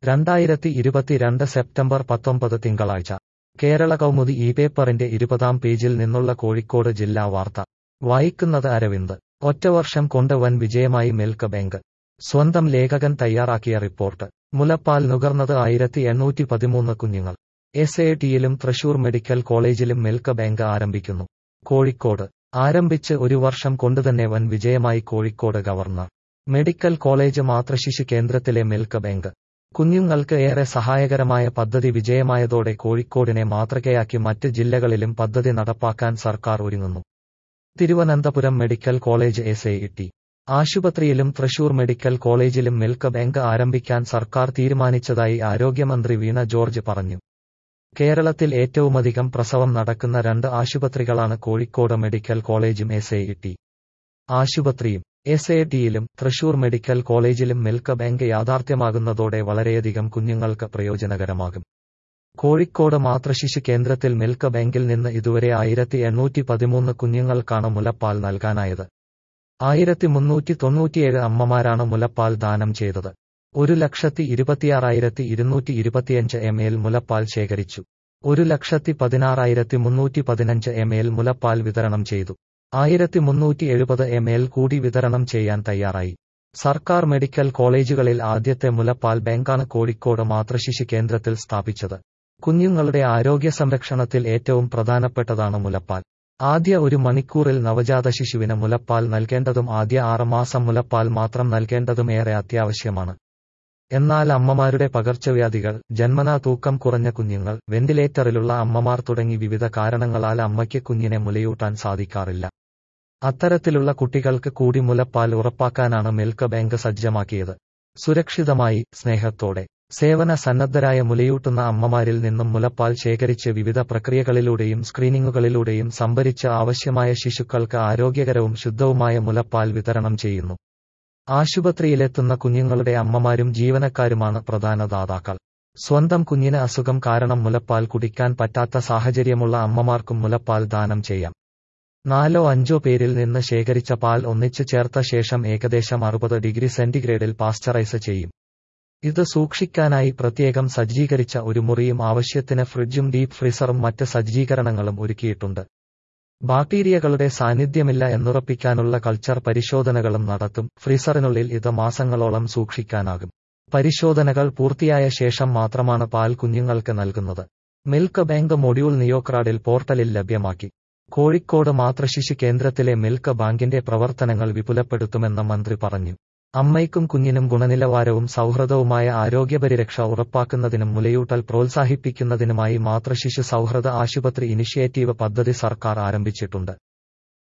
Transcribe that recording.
രണ്ടായിരത്തി ഇരുപത്തിരണ്ട് സെപ്റ്റംബർ പത്തൊമ്പത് തിങ്കളാഴ്ച കേരള കൗമുദി ഈ പേപ്പറിന്റെ ഇരുപതാം പേജിൽ നിന്നുള്ള കോഴിക്കോട് ജില്ലാ വാർത്ത വായിക്കുന്നത് അരവിന്ദ് ഒറ്റവർഷം കൊണ്ട് വൻ വിജയമായി മിൽക്ക് ബാങ്ക് സ്വന്തം ലേഖകൻ തയ്യാറാക്കിയ റിപ്പോർട്ട് മുലപ്പാൽ നുകർന്നത് ആയിരത്തി എണ്ണൂറ്റി പതിമൂന്ന് കുഞ്ഞുങ്ങൾ എസ് എ ടിയിലും തൃശൂർ മെഡിക്കൽ കോളേജിലും മിൽക്ക് ബാങ്ക് ആരംഭിക്കുന്നു കോഴിക്കോട് ആരംഭിച്ച് ഒരു വർഷം കൊണ്ടുതന്നെ വൻ വിജയമായി കോഴിക്കോട് ഗവർണർ മെഡിക്കൽ കോളേജ് മാതൃശിശു കേന്ദ്രത്തിലെ മിൽക്ക് ബാങ്ക് കുഞ്ഞുങ്ങൾക്ക് ഏറെ സഹായകരമായ പദ്ധതി വിജയമായതോടെ കോഴിക്കോടിനെ മാതൃകയാക്കി മറ്റ് ജില്ലകളിലും പദ്ധതി നടപ്പാക്കാൻ സർക്കാർ ഒരുങ്ങുന്നു Thiruvananthapuram medical college S A T ആശുപത്രിയിലും തൃശൂർ മെഡിക്കൽ കോളേജിലും മിൽക്ക് ബാങ്ക് ആരംഭിക്കാൻ സർക്കാർ തീരുമാനിച്ചതായി ആരോഗ്യമന്ത്രി വീണ ജോർജ് പറഞ്ഞു കേരളത്തിൽ ഏറ്റവുമധികം പ്രസവം നടക്കുന്ന രണ്ട് ആശുപത്രികളാണ് കോഴിക്കോട് മെഡിക്കൽ കോളേജും എസ് എ ടി ആശുപത്രിയും എസ് എ ടിയിലും തൃശൂർ മെഡിക്കൽ കോളേജിലും മിൽക്ക് ബാങ്ക് യാഥാർത്ഥ്യമാകുന്നതോടെ വളരെയധികം കുഞ്ഞുങ്ങൾക്ക് പ്രയോജനകരമാകും കോഴിക്കോട് മാതൃശിശു കേന്ദ്രത്തിൽ മിൽക്ക് ബാങ്കിൽ നിന്ന് ഇതുവരെ ആയിരത്തി എണ്ണൂറ്റി പതിമൂന്ന് കുഞ്ഞുങ്ങൾക്കാണ് മുലപ്പാൽ നൽകാനായത് ആയിരത്തി മുന്നൂറ്റി തൊണ്ണൂറ്റിയേഴ് അമ്മമാരാണ് മുലപ്പാൽ ദാനം ചെയ്തത് ഒരു ലക്ഷത്തി ഇരുപത്തിയാറായിരത്തി ഇരുന്നൂറ്റി ഇരുപത്തിയഞ്ച് എം എൽ മുലപ്പാൽ ശേഖരിച്ചു ഒരു ലക്ഷത്തി പതിനാറായിരത്തി മുന്നൂറ്റി പതിനഞ്ച് എം എൽ മുലപ്പാൽ വിതരണം ചെയ്തു ആയിരത്തി മുന്നൂറ്റി എഴുപത് എം എൽ കൂടി വിതരണം ചെയ്യാൻ തയ്യാറായി സർക്കാർ മെഡിക്കൽ കോളേജുകളിൽ ആദ്യത്തെ മുലപ്പാൽ ബാങ്കാണ് കോഴിക്കോട് മാതൃശിശു കേന്ദ്രത്തിൽ സ്ഥാപിച്ചത് കുഞ്ഞുങ്ങളുടെ ആരോഗ്യ സംരക്ഷണത്തിൽ ഏറ്റവും പ്രധാനപ്പെട്ടതാണ് മുലപ്പാൽ ആദ്യ ഒരു മണിക്കൂറിൽ നവജാത ശിശുവിന് മുലപ്പാൽ നൽകേണ്ടതും ആദ്യ ആറുമാസം മുലപ്പാൽ മാത്രം നൽകേണ്ടതും ഏറെ അത്യാവശ്യമാണ് എന്നാൽ അമ്മമാരുടെ പകർച്ചവ്യാധികൾ ജന്മനാ തൂക്കം കുറഞ്ഞ കുഞ്ഞുങ്ങൾ വെന്റിലേറ്ററിലുള്ള അമ്മമാർ തുടങ്ങി വിവിധ കാരണങ്ങളാൽ അമ്മയ്ക്ക് കുഞ്ഞിനെ മുലയൂട്ടാൻ സാധിക്കാറില്ല അത്തരത്തിലുള്ള കുട്ടികൾക്ക് കൂടി മുലപ്പാൽ ഉറപ്പാക്കാനാണ് മിൽക്ക് ബാങ്ക് സജ്ജമാക്കിയത് സുരക്ഷിതമായി സ്നേഹത്തോടെ സേവന സന്നദ്ധരായ മുലയൂട്ടുന്ന അമ്മമാരിൽ നിന്നും മുലപ്പാൽ ശേഖരിച്ച് വിവിധ പ്രക്രിയകളിലൂടെയും സ്ക്രീനിങ്ങുകളിലൂടെയും സംഭരിച്ച് ആവശ്യമായ ശിശുക്കൾക്ക് ആരോഗ്യകരവും ശുദ്ധവുമായ മുലപ്പാൽ വിതരണം ചെയ്യുന്നു ആശുപത്രിയിലെത്തുന്ന കുഞ്ഞുങ്ങളുടെ അമ്മമാരും ജീവനക്കാരുമാണ് പ്രധാന ദാതാക്കൾ സ്വന്തം കുഞ്ഞിന് അസുഖം കാരണം മുലപ്പാൽ കുടിക്കാൻ പറ്റാത്ത സാഹചര്യമുള്ള അമ്മമാർക്കും മുലപ്പാൽ ദാനം ചെയ്യാം നാലോ അഞ്ചോ പേരിൽ നിന്ന് ശേഖരിച്ച പാൽ ഒന്നിച്ചു ചേർത്ത ശേഷം ഏകദേശം അറുപത് ഡിഗ്രി സെന്റിഗ്രേഡിൽ പാസ്ചറൈസ് ചെയ്യും ഇത് സൂക്ഷിക്കാനായി പ്രത്യേകം സജ്ജീകരിച്ച ഒരു മുറിയും ആവശ്യത്തിന് ഫ്രിഡ്ജും ഡീപ് ഫ്രീസറും മറ്റ് സജ്ജീകരണങ്ങളും ഒരുക്കിയിട്ടുണ്ട് ബാക്ടീരിയകളുടെ സാന്നിധ്യമില്ല എന്നുറപ്പിക്കാനുള്ള കൾച്ചർ പരിശോധനകളും നടത്തും ഫ്രീസറിനുള്ളിൽ ഇത് മാസങ്ങളോളം സൂക്ഷിക്കാനാകും പരിശോധനകൾ പൂർത്തിയായ ശേഷം മാത്രമാണ് പാൽ കുഞ്ഞുങ്ങൾക്ക് നൽകുന്നത് മിൽക്ക് ബാങ്ക് മൊഡ്യൂൾ നിയോക്രാഡിൽ പോർട്ടലിൽ ലഭ്യമാക്കി കോഴിക്കോട് മാതൃശിശു കേന്ദ്രത്തിലെ മിൽക്ക് ബാങ്കിന്റെ പ്രവർത്തനങ്ങൾ വിപുലപ്പെടുത്തുമെന്ന് മന്ത്രി പറഞ്ഞു അമ്മയ്ക്കും കുഞ്ഞിനും ഗുണനിലവാരവും സൗഹൃദവുമായ ആരോഗ്യപരിരക്ഷ ഉറപ്പാക്കുന്നതിനും മുലയൂട്ടൽ പ്രോത്സാഹിപ്പിക്കുന്നതിനുമായി മാതൃശിശു സൗഹൃദ ആശുപത്രി ഇനിഷ്യേറ്റീവ് പദ്ധതി സർക്കാർ ആരംഭിച്ചിട്ടുണ്ട്